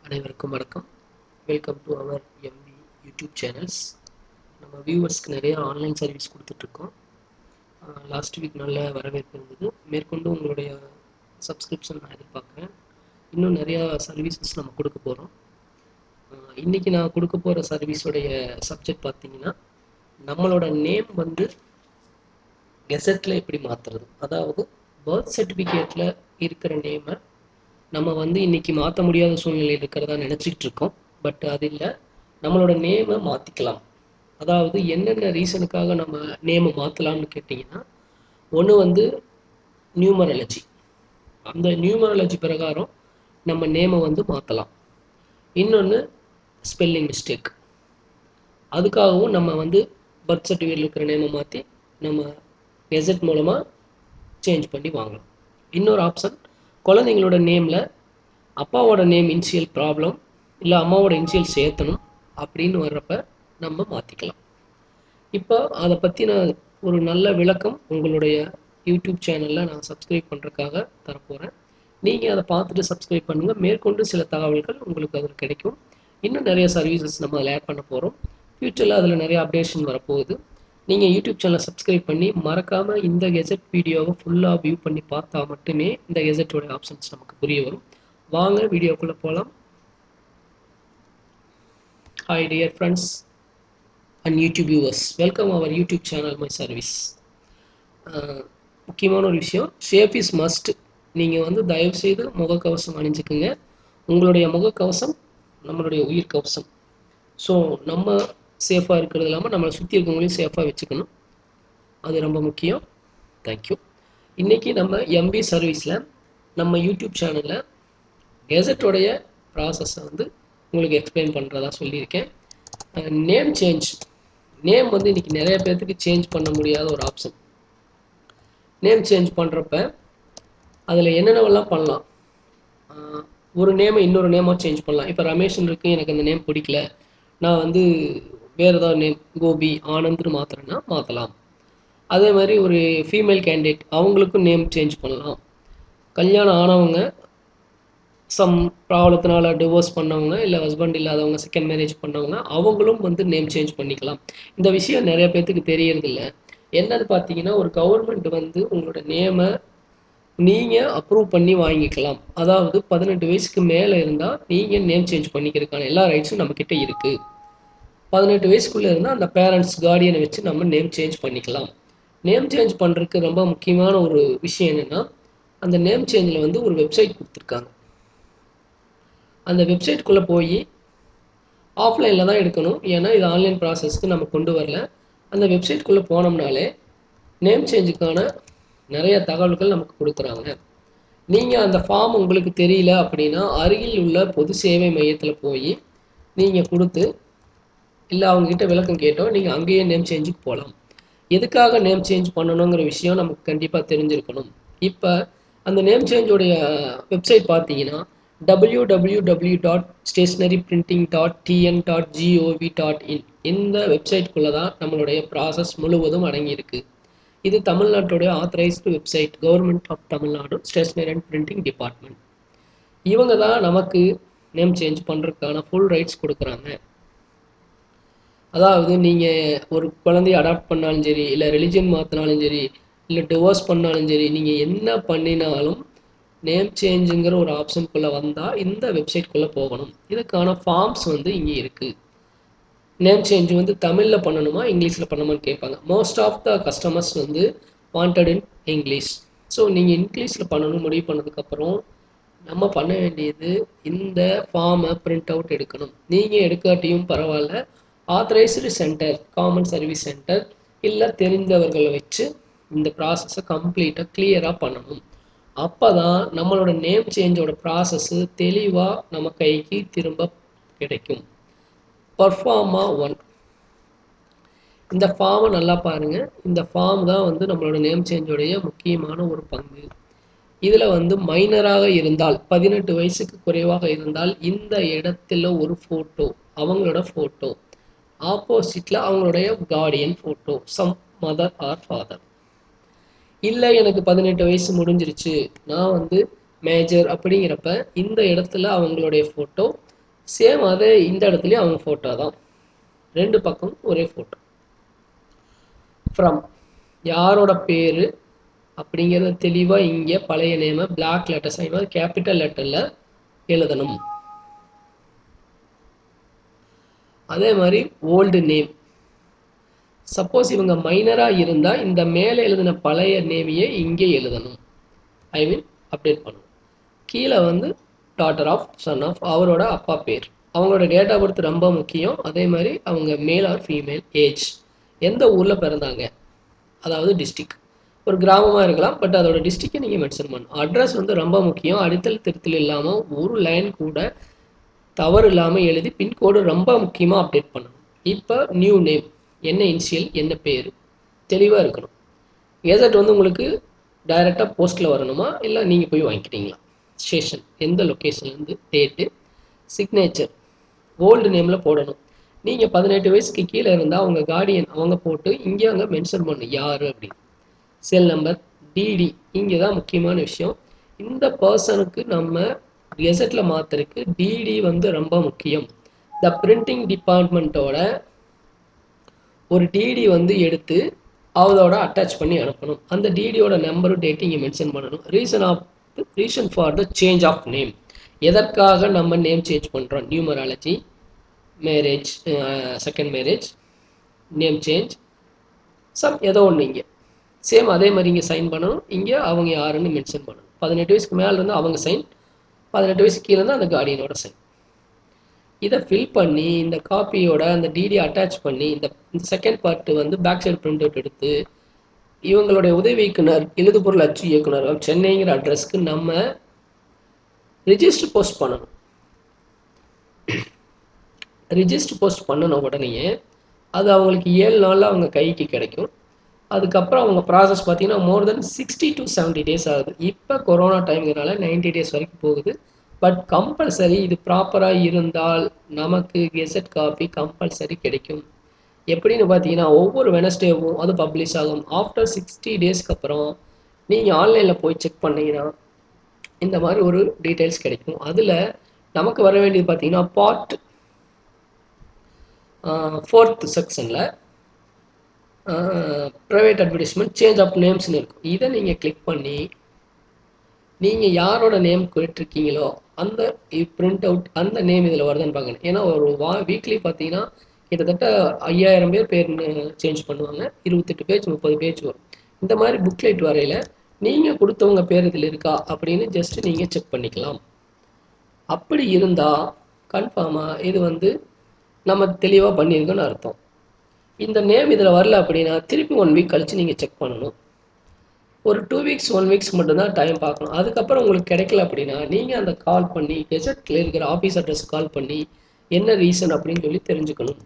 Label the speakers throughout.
Speaker 1: அனைவருக்கும் வணக்கம் welcome to our MP YouTube channels நம்ம வியூவர்ஸ்க்கு நிறைய ஆன்லைன் சர்வீஸ் கொடுத்துட்ருக்கோம் லாஸ்ட் வீக் நல்ல வரவேற்பு இருந்தது மேற்கொண்டு உங்களுடைய சப்ஸ்கிரிப்ஷன் நான் எதிர்பார்க்குறேன் இன்னும் நிறையா சர்வீசஸ் நம்ம கொடுக்க போகிறோம் இன்றைக்கி நான் கொடுக்க போகிற சர்வீஸோடைய சப்ஜெக்ட் பார்த்தீங்கன்னா நம்மளோட நேம் வந்து கெசட்டில் எப்படி மாற்றுறது அதாவது பர்த் சர்டிஃபிகேட்டில் இருக்கிற நேமை நம்ம வந்து இன்னைக்கு மாற்ற முடியாத சூழ்நிலையில் இருக்கிறதா நினச்சிக்கிட்டு இருக்கோம் பட் அது இல்லை நம்மளோட நேமை மாற்றிக்கலாம் அதாவது என்னென்ன ரீசனுக்காக நம்ம நேமை மாற்றலாம்னு கேட்டிங்கன்னா ஒன்று வந்து நியூமராலஜி அந்த நியூமராலஜி பிரகாரம் நம்ம நேமை வந்து மாற்றலாம் இன்னொன்று ஸ்பெல்லிங் மிஸ்டேக் அதுக்காகவும் நம்ம வந்து பர்த் சர்டிஃபிகேட்டில் இருக்கிற நேமை மாற்றி நம்ம கெசட் மூலமாக சேஞ்ச் பண்ணி வாங்கலாம் இன்னொரு ஆப்ஷன் குழந்தைங்களோட நேமில் அப்பாவோட நேம் இனிஷியல் ப்ராப்ளம் இல்லை அம்மாவோட இனிஷியல் சேர்த்தணும் அப்படின்னு வர்றப்ப நம்ம மாற்றிக்கலாம் இப்போ அதை பற்றின ஒரு நல்ல விளக்கம் உங்களுடைய யூடியூப் சேனலில் நான் சப்ஸ்கிரைப் பண்ணுறதுக்காக தரப்போகிறேன் நீங்கள் அதை பார்த்துட்டு சப்ஸ்கிரைப் பண்ணுங்கள் மேற்கொண்டு சில தகவல்கள் உங்களுக்கு அதில் கிடைக்கும் இன்னும் நிறைய சர்வீசஸ் நம்ம அதில் ஆட் பண்ண போகிறோம் ஃப்யூச்சரில் அதில் நிறைய அப்டேஷன் வரப்போகுது நீங்கள் யூடியூப் சேனலை சப்ஸ்கிரைப் பண்ணி மறக்காமல் இந்த கெசட் வீடியோவை ஃபுல்லாக வியூ பண்ணி பார்த்தா மட்டுமே இந்த கெசட்டோட ஆப்ஷன்ஸ் நமக்கு புரிய வரும் வாங்க வீடியோக்குள்ளே போகலாம் hi dear friends and YouTube viewers welcome our YouTube channel my service முக்கியமான ஒரு விஷயம் சேஃப் இஸ் மஸ்ட் நீங்கள் வந்து தயவுசெய்து முகக்கவசம் அணிஞ்சுக்குங்க உங்களுடைய முகக்கவசம் நம்மளுடைய உயிர் கவசம் ஸோ நம்ம சேஃபாக இருக்கிறது இல்லாமல் நம்மளை சுற்றி இருக்கவங்களையும் சேஃபாக வச்சுக்கணும் அது ரொம்ப முக்கியம் தேங்க்யூ இன்றைக்கி நம்ம எம்பி சர்வீஸில் நம்ம யூடியூப் சேனலில் கெசட்டோடைய ப்ராசஸை வந்து உங்களுக்கு எக்ஸ்பிளைன் பண்ணுறதா சொல்லியிருக்கேன் நேம் சேஞ்ச் நேம் வந்து இன்றைக்கி நிறைய பேர்த்துக்கு சேஞ்ச் பண்ண முடியாத ஒரு ஆப்ஷன் நேம் சேஞ்ச் பண்ணுறப்ப அதில் என்னென்னவெல்லாம் பண்ணலாம் ஒரு நேமை இன்னொரு நேமாக சேஞ்ச் பண்ணலாம் இப்போ ரமேஷன் இருக்குது எனக்கு அந்த நேம் பிடிக்கல நான் வந்து வேறு ஏதாவது நேம் கோபி ஆனந்த்னு மாற்றுறேன்னா மாற்றலாம் அதே மாதிரி ஒரு ஃபீமேல் கேண்டிடேட் அவங்களுக்கும் நேம் சேஞ்ச் பண்ணலாம் கல்யாணம் ஆனவங்க சம் ப்ராப்ளத்தினால டிவோர்ஸ் பண்ணவங்க இல்லை ஹஸ்பண்ட் இல்லாதவங்க செகண்ட் மேரேஜ் பண்ணவங்க அவங்களும் வந்து நேம் சேஞ்ச் பண்ணிக்கலாம் இந்த விஷயம் நிறைய பேர்த்துக்கு தெரியறதில்ல என்னன்னு பார்த்தீங்கன்னா ஒரு கவர்மெண்ட் வந்து உங்களோட நேமை நீங்கள் அப்ரூவ் பண்ணி வாங்கிக்கலாம் அதாவது பதினெட்டு வயசுக்கு மேலே இருந்தால் நீங்கள் நேம் சேஞ்ச் பண்ணிக்கிறதுக்கான எல்லா ரைட்ஸும் நம்மக்கிட்ட இருக்குது பதினெட்டு வயசுக்குள்ளே இருந்தால் அந்த பேரண்ட்ஸ் கார்டியனை வச்சு நம்ம நேம் சேஞ்ச் பண்ணிக்கலாம் நேம் சேஞ்ச் பண்ணுறதுக்கு ரொம்ப முக்கியமான ஒரு விஷயம் என்னென்னா அந்த நேம் சேஞ்சில் வந்து ஒரு வெப்சைட் கொடுத்துருக்காங்க அந்த வெப்சைட்குள்ளே போய் ஆஃப்லைனில் தான் எடுக்கணும் ஏன்னா இது ஆன்லைன் ப்ராசஸ்க்கு நம்ம கொண்டு வரல அந்த வெப்சைட்குள்ளே போனோம்னாலே நேம் சேஞ்சுக்கான நிறைய தகவல்கள் நமக்கு கொடுக்குறாங்க நீங்கள் அந்த ஃபார்ம் உங்களுக்கு தெரியல அப்படின்னா அருகில் உள்ள பொது சேவை மையத்தில் போய் நீங்கள் கொடுத்து இல்லை அவங்கக்கிட்ட விளக்கம் கேட்டோம் நீங்கள் அங்கேயே நேம் சேஞ்சுக்கு போகலாம் எதுக்காக நேம் சேஞ்ச் பண்ணணுங்கிற விஷயம் நமக்கு கண்டிப்பாக தெரிஞ்சிருக்கணும் இப்போ அந்த நேம் சேஞ்சோடைய வெப்சைட் பார்த்தீங்கன்னா W W W dot stationery printing dot TN dot GOV dot in இந்த வெப்சைட்குள்ளே தான் நம்மளுடைய ப்ராசஸ் முழுவதும் அடங்கியிருக்கு இது தமிழ்நாட்டுடைய authorised website government of Tamil Nadu stationery and printing department இவங்க தான் நமக்கு நேம் சேஞ்ச் பண்ணுறதுக்கான ஃபுல் ரைட்ஸ் கொடுக்குறாங்க அதாவது நீங்கள் ஒரு குழந்தைய அடாப்ட் பண்ணாலும் சரி இல்லை ரிலிஜன் மாற்றினாலும் சரி இல்லை டிவோர்ஸ் பண்ணாலும் சரி நீங்கள் என்ன பண்ணினாலும் நேம் சேஞ்சுங்கிற ஒரு ஆப்ஷனுக்குள்ளே வந்தால் இந்த வெப்சைட்குள்ளே போகணும் இதுக்கான ஃபார்ம்ஸ் வந்து இங்கே இருக்குது நேம் சேஞ்ச் வந்து தமிழில் பண்ணணுமா இங்கிலீஷில் பண்ணணுமான்னு கேட்பாங்க மோஸ்ட் ஆஃப் த கஸ்டமர்ஸ் வந்து வாண்டட் இன் இங்கிலீஷ் ஸோ நீங்கள் இங்கிலீஷில் பண்ணணும் முடிவு பண்ணதுக்கப்புறம் நம்ம பண்ண வேண்டியது இந்த ஃபார்மை பிரிண்ட் அவுட் எடுக்கணும் நீங்கள் எடுக்காட்டியும் பரவாயில்ல authorised centre common service centre இல்லை தெரிந்தவர்களை வச்சு இந்த ப்ராசஸை கம்ப்ளீட்டாக கிளியராக பண்ணணும் அப்போ தான் நம்மளோட நேம் சேஞ்சோட ப்ராசஸ்ஸு தெளிவாக நம்ம கைக்கு திரும்ப கிடைக்கும் பர்ஃபார்மா ஒன் இந்த ஃபார்மை நல்லா பாருங்கள் இந்த ஃபார்ம் தான் வந்து நம்மளோட நேம் சேஞ்சோடைய முக்கியமான ஒரு பங்கு இதில் வந்து மைனராக இருந்தால் பதினெட்டு வயசுக்கு குறைவாக இருந்தால் இந்த இடத்துல ஒரு ஃபோட்டோ அவங்களோட ஃபோட்டோ ஆப்போசிட்டில் அவங்களுடைய guardian photo some mother or father இல்லை எனக்கு பதினெட்டு வயசு முடிஞ்சிருச்சு நான் வந்து மேஜர் அப்படிங்கிறப்ப இந்த இடத்துல அவங்களுடைய ஃபோட்டோ சேம் அதே இந்த இடத்துலையும் அவங்க ஃபோட்டோ தான் ரெண்டு பக்கம் ஒரே ஃபோட்டோ ஃப்ரம் யாரோட பேர் அப்படிங்கிறத தெளிவாக இங்கே பழைய நேமை பிளாக் லெட்டர்ஸ் மாதிரி கேபிட்டல் லெட்டரில் எழுதணும் அதே மாதிரி ஓல்டு நேம் சப்போஸ் இவங்க மைனராக இருந்தால் இந்த மேலே எழுதின பழைய நேமையே இங்கே எழுதணும் ஐ மீன் அப்டேட் பண்ணணும் கீழே வந்து டாட்டர் ஆஃப் சன் ஆஃப் அவரோட அப்பா பேர் அவங்களோட டேட் ஆஃப் பர்த் ரொம்ப முக்கியம் அதே மாதிரி அவங்க மேல் ஆர் ஃபீமேல் ஏஜ் எந்த ஊரில் பிறந்தாங்க அதாவது டிஸ்ட்ரிக் ஒரு கிராமமாக இருக்கலாம் பட் அதோட டிஸ்ட்ரிக்டை நீங்கள் மென்ஷன் பண்ணணும் அட்ரஸ் வந்து ரொம்ப முக்கியம் அடித்தல் திருத்தல் இல்லாமல் ஒரு லைன் கூட தவறு இல்லாமல் எழுதி பின்கோடு ரொம்ப முக்கியமாக அப்டேட் பண்ணணும் இப்போ நியூ நேம் என்ன இனிஷியல் என்ன பேர் தெளிவாக இருக்கணும் கெசட் வந்து உங்களுக்கு டைரெக்டாக போஸ்ட்டில் வரணுமா இல்லை நீங்கள் போய் வாங்கிக்கிறீங்களா ஸ்டேஷன் எந்த லொக்கேஷன்லேருந்து டேட்டு சிக்னேச்சர் ஓல்டு நேமில் போடணும் நீங்கள் பதினெட்டு வயசுக்கு கீழே இருந்தால் அவங்க கார்டியன் அவங்க போட்டு இங்கே அங்கே மென்ஷன் பண்ணணும் யார் அப்படின்னு செல் நம்பர் டிடி இங்கே தான் முக்கியமான விஷயம் இந்த பர்சனுக்கு நம்ம கெசட்டில் மாற்றுறதுக்கு டிடி வந்து ரொம்ப முக்கியம் த பிரிண்டிங் டிபார்ட்மெண்ட்டோட ஒரு டிடி வந்து எடுத்து அதோட அட்டாச் பண்ணி அனுப்பணும் அந்த டிடியோட நம்பரும் டேட்டும் இங்கே மென்ஷன் பண்ணணும் reason of reason for the change of name எதற்காக நம்ம நேம் சேஞ்ச் பண்ணுறோம் numerology marriage second marriage name change some ஏதோ ஒன்று இங்கே சேம் அதே மாதிரி இங்கே சைன் பண்ணணும் இங்கே அவங்க யாருன்னு மென்ஷன் பண்ணணும் பதினெட்டு வயசுக்கு மேலே இருந்தால் அவங்க சைன் பதினெட்டு வயசு கீழே இருந்தால் அந்த கார்டியனோட சைன் இதை ஃபில் பண்ணி இந்த காப்பியோட அந்த டிடி அட்டாச் பண்ணி இந்த இந்த செகண்ட் பார்ட் வந்து பேக் சைடு பிரிண்ட் அவுட் எடுத்து இவங்களுடைய உதவி இயக்குனர் எழுதுபொருள் அச்சு இயக்குனர் சென்னைங்கிற அட்ரஸ்க்கு நம்ம ரிஜிஸ்டர் போஸ்ட் பண்ணணும் ரிஜிஸ்டர் போஸ்ட் பண்ணின உடனேயே அது அவங்களுக்கு ஏழு நாளில் அவங்க கைக்கு கிடைக்கும் அதுக்கப்புறம் அவங்க ப்ராசஸ் பார்த்தீங்கன்னா more than sixty to seventy days ஆகுது இப்போ கொரோனா டைம்ங்கிறனால நைன்டி டேஸ் வரைக்கும் போகுது பட் கம்பல்சரி இது ப்ராப்பராக இருந்தால் நமக்கு கெசட் காப்பி கம்பல்சரி கிடைக்கும் எப்படின்னு பார்த்தீங்கன்னா ஒவ்வொரு வெனஸ்டேவும் அது பப்ளிஷ் ஆகும் ஆஃப்டர் சிக்ஸ்டி டேஸ்க்கு அப்புறம் நீங்கள் ஆன்லைனில் போய் செக் பண்ணீங்கன்னா இந்த மாதிரி ஒரு டீட்டெயில்ஸ் கிடைக்கும் அதில் நமக்கு வர வேண்டியது பார்த்தீங்கன்னா பார்ட் ஃபோர்த் செக்ஷனில் ப்ரைவேட் அட்வர்டைஸ்மெண்ட் சேஞ்ச் ஆஃப் நேம்ஸ்னு இருக்கும் இதை நீங்கள் கிளிக் பண்ணி நீங்கள் யாரோட நேம் கேட்டிருக்கீங்களோ அந்த பிரிண்ட் அவுட் அந்த நேம் இதில் வருதுன்னு பார்க்கணும் ஏன்னா ஒரு வா வீக்லி பார்த்தீங்கன்னா கிட்டத்தட்ட ஐயாயிரம் பேர் பேர் சேஞ்ச் பண்ணுவாங்க இருபத்தெட்டு பேஜ் முப்பது பேஜ் வரும் இந்த மாதிரி புக்லெட் வரையில் நீங்கள் கொடுத்தவங்க பேர் இதில் இருக்கா அப்படின்னு ஜஸ்ட் நீங்கள் செக் பண்ணிக்கலாம் அப்படி இருந்தால் கன்ஃபார்மாக இது வந்து நம்ம தெளிவாக பண்ணியிருக்கோன்னு அர்த்தம் இந்த நேம் இதில் வரல அப்படின்னா திருப்பி ஒன் வீக் கழித்து நீங்கள் செக் பண்ணணும் ஒரு டூ வீக்ஸ் ஒன் வீக்ஸ் மட்டும்தான் டைம் பார்க்கணும் அதுக்கப்புறம் உங்களுக்கு கிடைக்கல அப்படின்னா நீங்கள் அந்த கால் பண்ணி கெசட்டில் இருக்கிற ஆஃபீஸ் அட்ரஸ் கால் பண்ணி என்ன ரீசன் அப்படின்னு சொல்லி தெரிஞ்சுக்கணும்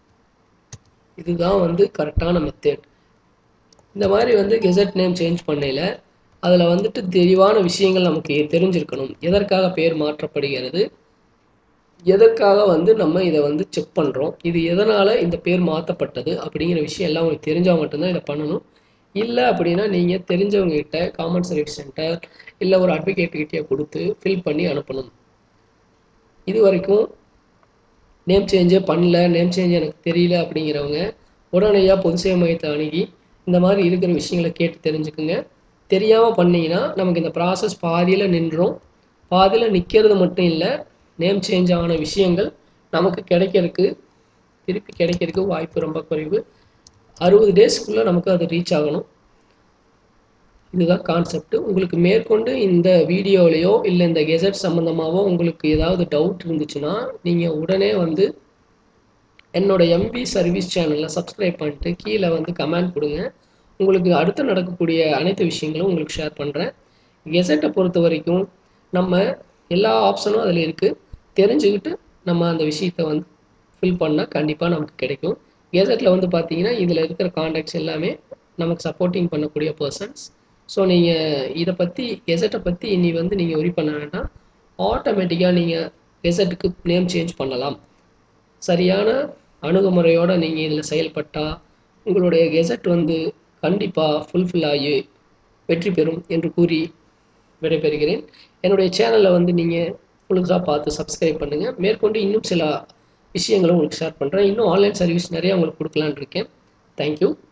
Speaker 1: இதுதான் வந்து கரெக்டான மெத்தட் இந்த மாதிரி வந்து கெசட் நேம் சேஞ்ச் பண்ணையில் அதில் வந்துட்டு தெளிவான விஷயங்கள் நமக்கு தெரிஞ்சிருக்கணும் எதற்காக பேர் மாற்றப்படுகிறது எதற்காக வந்து நம்ம இதை வந்து செக் பண்ணுறோம் இது எதனால் இந்த பேர் மாற்றப்பட்டது அப்படிங்கிற விஷயம் எல்லாம் உங்களுக்கு தெரிஞ்சால் மட்டும்தான் இதை பண்ணணும் இல்லை அப்படின்னா நீங்கள் தெரிஞ்சவங்க கிட்ட காமன் சர்வீஸ் சென்டர் இல்லை ஒரு அட்வொகேட் கிட்டே கொடுத்து ஃபில் பண்ணி அனுப்பணும் இது வரைக்கும் நேம் சேஞ்சே பண்ணல நேம் சேஞ்ச் எனக்கு தெரியல அப்படிங்கிறவங்க உடனடியாக பொது சேவை மையத்தை அணுகி இந்த மாதிரி இருக்கிற விஷயங்களை கேட்டு தெரிஞ்சுக்குங்க தெரியாமல் பண்ணீங்கன்னா நமக்கு இந்த ப்ராசஸ் பாதியில் நின்றோம் பாதியில் நிற்கிறது மட்டும் இல்லை நேம் சேஞ்ச் ஆன விஷயங்கள் நமக்கு கிடைக்கிறதுக்கு திருப்பி கிடைக்கிறதுக்கு வாய்ப்பு ரொம்ப குறைவு அறுபது டேஸ்க்குள்ளே நமக்கு அது ரீச் ஆகணும் இதுதான் கான்செப்ட் உங்களுக்கு மேற்கொண்டு இந்த வீடியோலையோ இல்லை இந்த கெசட் சம்மந்தமாகவோ உங்களுக்கு ஏதாவது டவுட் இருந்துச்சுன்னா நீங்கள் உடனே வந்து என்னோட எம்பி சர்வீஸ் சேனலில் சப்ஸ்கிரைப் பண்ணிட்டு கீழே வந்து கமெண்ட் கொடுங்க உங்களுக்கு அடுத்து நடக்கக்கூடிய அனைத்து விஷயங்களும் உங்களுக்கு ஷேர் பண்ணுறேன் கெசட்டை பொறுத்த வரைக்கும் நம்ம எல்லா ஆப்ஷனும் அதில் இருக்குது தெரிஞ்சுக்கிட்டு நம்ம அந்த விஷயத்தை வந்து ஃபில் பண்ணால் கண்டிப்பாக நமக்கு கிடைக்கும் கெசட்டில் வந்து பார்த்தீங்கன்னா இதில் இருக்கிற காண்டாக்ட்ஸ் எல்லாமே நமக்கு சப்போர்ட்டிங் பண்ணக்கூடிய பர்சன்ஸ் ஸோ நீங்கள் இதை பற்றி கெசட்டை பற்றி இனி வந்து நீங்கள் ஒரி பண்ண வேண்டாம் ஆட்டோமேட்டிக்காக நீங்கள் கெசட்டுக்கு நேம் சேஞ்ச் பண்ணலாம் சரியான அணுகுமுறையோடு நீங்கள் இதில் செயல்பட்டால் உங்களுடைய கெசட் வந்து கண்டிப்பாக ஃபுல்ஃபில் ஆகி வெற்றி பெறும் என்று கூறி விடைபெறுகிறேன் என்னுடைய சேனலில் வந்து நீங்கள் புதுசாக பார்த்து சப்ஸ்கிரைப் பண்ணுங்கள் மேற்கொண்டு இன்னும் சில விஷயங்களும் உங்களுக்கு ஷேர் பண்ணுறேன் இன்னும் ஆன்லைன் சர்வீஸ் நிறையா உங்களுக்கு கொடுக்கலான்னு இருக்கேன் தேங்க்யூ